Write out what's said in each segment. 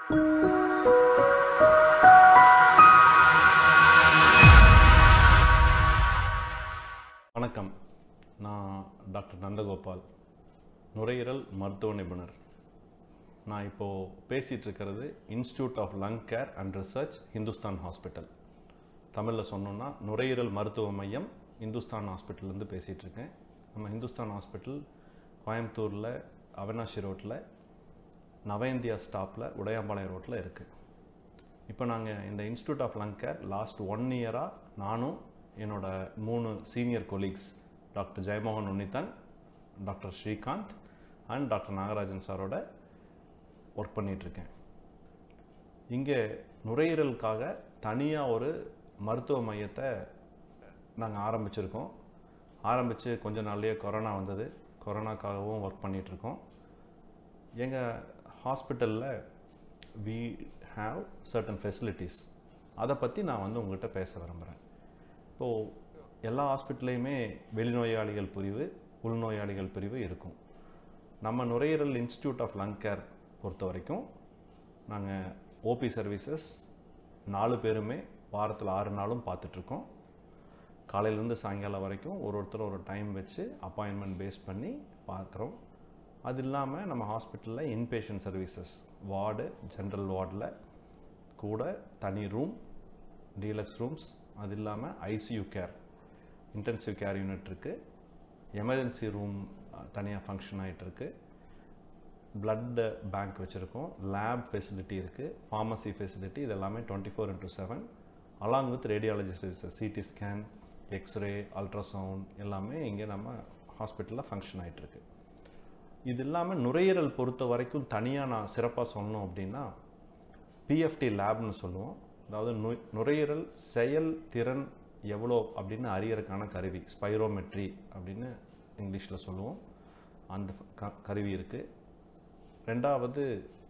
வணக்கம் நான் டாக்டர் நந்தகோபால் நுரையீரல் மருத்துவ நிபுணர் நான் இப்போது பேசிகிட்டு இருக்கிறது institute of lung care and research Hindustan hospital தமிழில் சொன்னோன்னா நுரையீரல் மருத்துவ மையம் இந்துஸ்தான் ஹாஸ்பிட்டல்லேருந்து பேசிகிட்டு இருக்கேன் நம்ம ஹிந்துஸ்தான் ஹாஸ்பிட்டல் கோயம்புத்தூரில் அவினாஷி ரோட்டில் நவ இந்தியா ஸ்டாப்பில் உடையாம்பாளையம் ரோட்டில் இருக்குது இப்போ நாங்கள் இந்த institute of lung care last one இயராக நானும் என்னோட மூணு senior colleagues doctor Jayamohan Unnithan doctor Srikanth and doctor Nagarajan சாரோட ஒர்க் பண்ணிகிட்ருக்கேன் இங்கே நுரையீரலுக்காக தனியாக ஒரு மருத்துவ மையத்தை நாங்கள் ஆரம்பிச்சிருக்கோம் ஆரம்பித்து கொஞ்ச நாள்லேயே கொரோனா வந்தது கொரோனாக்காகவும் ஒர்க் பண்ணிகிட்ருக்கோம் எங்கள் ஹாஸ்பிட்டலில் வி ஹாவ் சர்டன் ஃபெசிலிட்டிஸ் அதை பற்றி நான் வந்து உங்கள்கிட்ட பேச விரும்புகிறேன் இப்போது எல்லா ஹாஸ்பிட்டல்லையுமே வெளிநோயாளிகள் பிரிவு உள்நோயாளிகள் பிரிவு இருக்கும் நம்ம நுரையீரல் இன்ஸ்டியூட் ஆஃப் லங் கேர் பொறுத்த வரைக்கும் நாங்கள் ஓபி சர்வீசஸ் நாலு பேருமே வாரத்தில் ஆறு நாளும் பார்த்துட்ருக்கோம் காலையிலேருந்து சாயங்காலம் வரைக்கும் ஒரு ஒருத்தர் ஒரு டைம் வச்சு அப்பாயின்மெண்ட் பேஸ் பண்ணி பார்க்குறோம் அது இல்லாமல் நம்ம ஹாஸ்பிட்டலில் இன்பேஷண்ட் சர்வீசஸ் வார்டு ஜென்ரல் வார்டில் கூட தனி ரூம் டீலக்ஸ் ரூம்ஸ் அது இல்லாமல் ICU care intensive care unit இருக்குது எமர்ஜென்சி ரூம் தனியாக ஃபங்க்ஷன் ஆகிட்டுருக்கு பிளட் பேங்க் வச்சுருக்கோம் லேப் ஃபெசிலிட்டி இருக்குது ஃபார்மசி ஃபெசிலிட்டி இது எல்லாமே twenty four into seven along with radiology services CT scan X-ray ultrasound எல்லாமே இங்கே நம்ம ஹாஸ்பிட்டலில் ஃபங்க்ஷன் ஆகிட்டுருக்கு இது இல்லாமல் நுரையீரல் பொறுத்த வரைக்கும் தனியாக நான் சிறப்பாக சொன்னோம் அப்படின்னா பிஎஃப்டி லேப்னு சொல்லுவோம் அதாவது நு நுரையீரல் செயல் திறன் எவ்வளோ அப்படின்னு அறியறதுக்கான கருவி ஸ்பைரோமெட்ரி அப்படின்னு இங்கிலீஷில் சொல்லுவோம் அந்த க கருவி இருக்குது ரெண்டாவது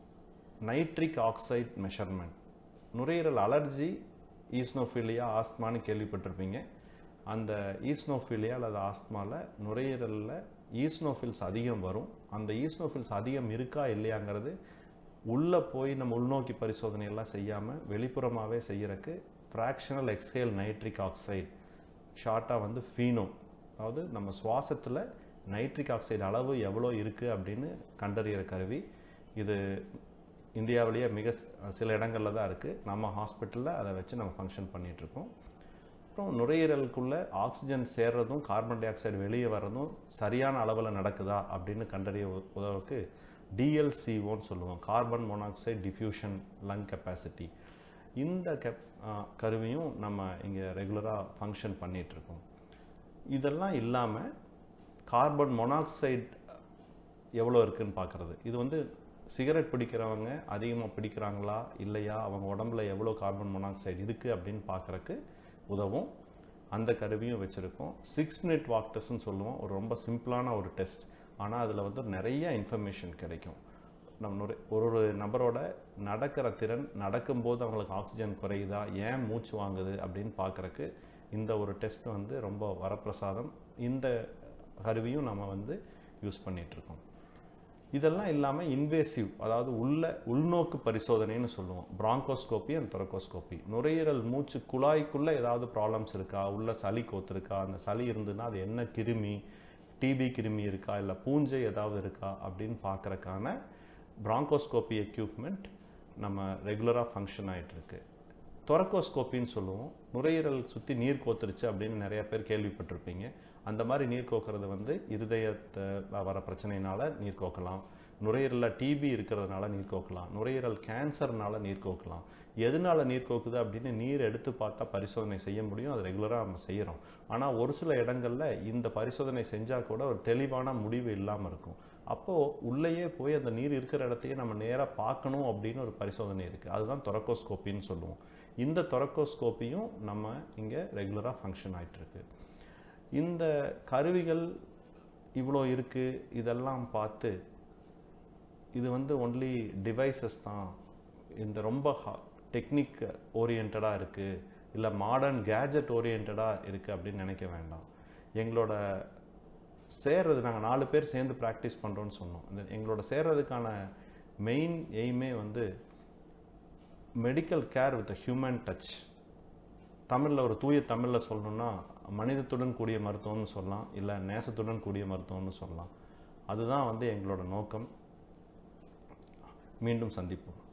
நைட்ரிக் ஆக்சைட் மெஷர்மெண்ட் நுரையீரல் அலர்ஜி ஈஸ்னோஃபீலியா ஆஸ்மான்னு கேள்விப்பட்டிருப்பீங்க அந்த ஈஸ்னோஃபீலியா அல்லது ஆஸ்மாவில் நுரையீரலில் ஈஸ்னோஃபில்ஸ் அதிகம் வரும் அந்த ஈஸ்னோஃபில்ஸ் அதிகம் இருக்கா இல்லையாங்கிறது உள்ளே போய் நம்ம உள்நோக்கி பரிசோதனை எல்லாம் செய்யாமல் வெளிப்புறமாகவே செய்கிறக்கு ஃப்ராக்ஷனல் எக்ஸேல் நைட்ரிக் ஆக்சைடு ஷார்ட்டாக வந்து ஃபீனோ அதாவது நம்ம சுவாசத்தில் நைட்ரிக் ஆக்சைடு அளவு எவ்வளோ இருக்குது அப்படின்னு கண்டறியிற கருவி இது இந்தியாவிலேயே மிக சில இடங்களில் தான் இருக்குது நம்ம ஹாஸ்பிட்டலில் அதை வச்சு நம்ம ஃபங்க்ஷன் பண்ணிகிட்ருக்கோம் அப்புறம் நுரையீரலுக்குள்ளே ஆக்சிஜன் சேர்றதும் கார்பன் டை ஆக்சைடு வெளியே வர்றதும் சரியான அளவில் நடக்குதா அப்படின்னு கண்டறிய உதவுக்கு டிஎல்சிஓன்னு சொல்லுவோம் carbon monoxide diffusion lung capacity இந்த கெப் கருவியும் நம்ம இங்கே ரெகுலராக ஃபங்க்ஷன் பண்ணிகிட்ருக்கோம் இதெல்லாம் இல்லாமல் கார்பன் மொனாக்சைடு எவ்வளோ இருக்குதுன்னு பார்க்குறது இது வந்து சிகரெட் பிடிக்கிறவங்க அதிகமாக பிடிக்கிறாங்களா இல்லையா அவங்க உடம்புல எவ்வளோ கார்பன் மொனாக்சைடு இருக்குது அப்படின்னு பார்க்குறக்கு உதவும் அந்த கருவியும் வச்சுருக்கோம் சிக்ஸ் மினிட் வாக் டெஸ்ட்னு சொல்லுவோம் ஒரு ரொம்ப சிம்பிளான ஒரு டெஸ்ட் ஆனால் அதில் வந்து நிறைய இன்ஃபர்மேஷன் கிடைக்கும் நம்ம ஒரு ஒரு நபரோட நடக்கிற திறன் நடக்கும்போது அவங்களுக்கு ஆக்சிஜன் குறையுதா ஏன் மூச்சு வாங்குது அப்படின்னு பார்க்குறக்கு இந்த ஒரு டெஸ்ட் வந்து ரொம்ப வரப்பிரசாதம் இந்த கருவியும் நம்ம வந்து யூஸ் பண்ணிகிட்ருக்கோம் இதெல்லாம் இல்லாமல் இன்வேசிவ் அதாவது உள்ள உள்நோக்கு பரிசோதனைன்னு சொல்லுவோம் பிராங்கோஸ்கோப்பி அண்ட் தொரக்கோஸ்கோப்பி நுரையீரல் மூச்சு குழாய்க்குள்ளே ஏதாவது ப்ராப்ளம்ஸ் இருக்கா உள்ள சளி கோத்துருக்கா அந்த சளி இருந்துன்னா அது என்ன கிருமி டிபி கிருமி இருக்கா இல்லை பூஞ்சை ஏதாவது இருக்கா அப்படின்னு பார்க்குறக்கான பிராங்கோஸ்கோப்பி எக்யூப்மெண்ட் நம்ம ரெகுலராக ஃபங்க்ஷன் ஆகிட்டுருக்கு தொரக்கோஸ்கோப்பின்னு சொல்லுவோம் நுரையீரல் சுற்றி நீர் கோத்துருச்சு அப்படின்னு நிறைய பேர் கேள்விப்பட்டிருப்பீங்க அந்த மாதிரி நீர் கோக்கிறது வந்து இருதயத்தை வர பிரச்சனையினால நீர் கோக்கலாம் நுரையீரலில் டிபி இருக்கிறதுனால நீர் கோக்கலாம் நுரையீரல் கேன்சர்னால நீர் கோக்கலாம் எதனால நீர் கோக்குது அப்படின்னு நீர் எடுத்து பார்த்தா பரிசோதனை செய்ய முடியும் அது ரெகுலராக நம்ம செய்கிறோம் ஆனால் ஒரு சில இடங்களில் இந்த பரிசோதனை செஞ்சால் கூட ஒரு தெளிவான முடிவு இல்லாமல் இருக்கும் அப்போது உள்ளேயே போய் அந்த நீர் இருக்கிற இடத்தையே நம்ம நேராக பார்க்கணும் அப்படின்னு ஒரு பரிசோதனை இருக்குது அதுதான் தொரக்கோஸ்கோப்பின்னு சொல்லுவோம் இந்த தொரக்கோஸ்கோப்பியும் நம்ம இங்கே ரெகுலராக ஃபங்க்ஷன் ஆகிட்டுருக்கு இந்த கருவிகள் இவ்வளோ இருக்குது இதெல்லாம் பார்த்து இது வந்து ஒன்லி டிவைசஸ் தான் இந்த ரொம்ப டெக்னிக் ஓரியன்டாக இருக்குது இல்லை மாடர்ன் கேஜெட் ஓரியன்டாக இருக்குது அப்படின்னு நினைக்க வேண்டாம் எங்களோட சேர்றது நாங்கள் நாலு பேர் சேர்ந்து ப்ராக்டிஸ் பண்ணுறோன்னு சொன்னோம் இந்த எங்களோட சேர்றதுக்கான மெயின் எய்மே வந்து medical care with human touch தமிழில் ஒரு தூய தமிழில் சொல்லணும்னா மனிதத்துடன் கூடிய மருத்துவம்னு சொல்லலாம் இல்லை நேசத்துடன் கூடிய மருத்துவம்னு சொல்லலாம் அதுதான் வந்து எங்களோட நோக்கம் மீண்டும் சந்திப்போம்